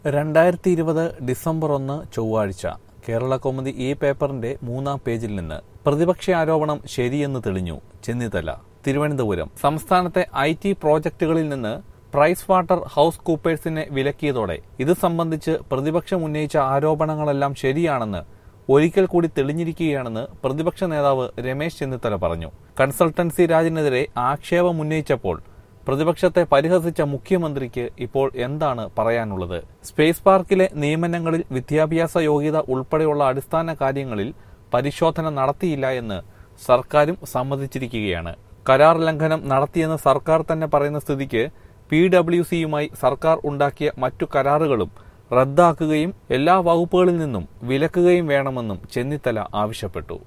രണ്ടായിരത്തി ഇരുപത് ഡിസംബർ ഒന്ന് ചൊവ്വാഴ്ച കേരള കൗമുദി ഈ പേപ്പറിന്റെ മൂന്നാം പേജിൽ നിന്ന് പ്രതിപക്ഷ ആരോപണം ശരിയെന്ന് തെളിഞ്ഞു ചെന്നിത്തല തിരുവനന്തപുരം സംസ്ഥാനത്തെ ഐ ടി പ്രോജക്ടുകളിൽ നിന്ന് പ്രൈസ് വാട്ടർ ഹൌസ് കൂപ്പേഴ്സിനെ വിലക്കിയതോടെ ഇത് സംബന്ധിച്ച് പ്രതിപക്ഷം ഉന്നയിച്ച ആരോപണങ്ങളെല്ലാം ശരിയാണെന്ന് ഒരിക്കൽ കൂടി തെളിഞ്ഞിരിക്കുകയാണെന്ന് പ്രതിപക്ഷ നേതാവ് രമേശ് ചെന്നിത്തല പറഞ്ഞു കൺസൾട്ടൻസി രാജിനെതിരെ ആക്ഷേപം ഉന്നയിച്ചപ്പോൾ പ്രതിപക്ഷത്തെ പരിഹസിച്ച മുഖ്യമന്ത്രിക്ക് ഇപ്പോൾ എന്താണ് പറയാനുള്ളത് സ്പേസ് പാർക്കിലെ നിയമനങ്ങളിൽ വിദ്യാഭ്യാസ യോഗ്യത ഉൾപ്പെടെയുള്ള അടിസ്ഥാന കാര്യങ്ങളിൽ പരിശോധന നടത്തിയില്ല എന്ന് സർക്കാരും സമ്മതിച്ചിരിക്കുകയാണ് കരാർ ലംഘനം നടത്തിയെന്ന് സർക്കാർ തന്നെ പറയുന്ന സ്ഥിതിക്ക് പി ഡബ്ല്യു സിയുമായി സർക്കാർ ഉണ്ടാക്കിയ മറ്റു കരാറുകളും റദ്ദാക്കുകയും എല്ലാ വകുപ്പുകളിൽ നിന്നും വിലക്കുകയും വേണമെന്നും ചെന്നിത്തല ആവശ്യപ്പെട്ടു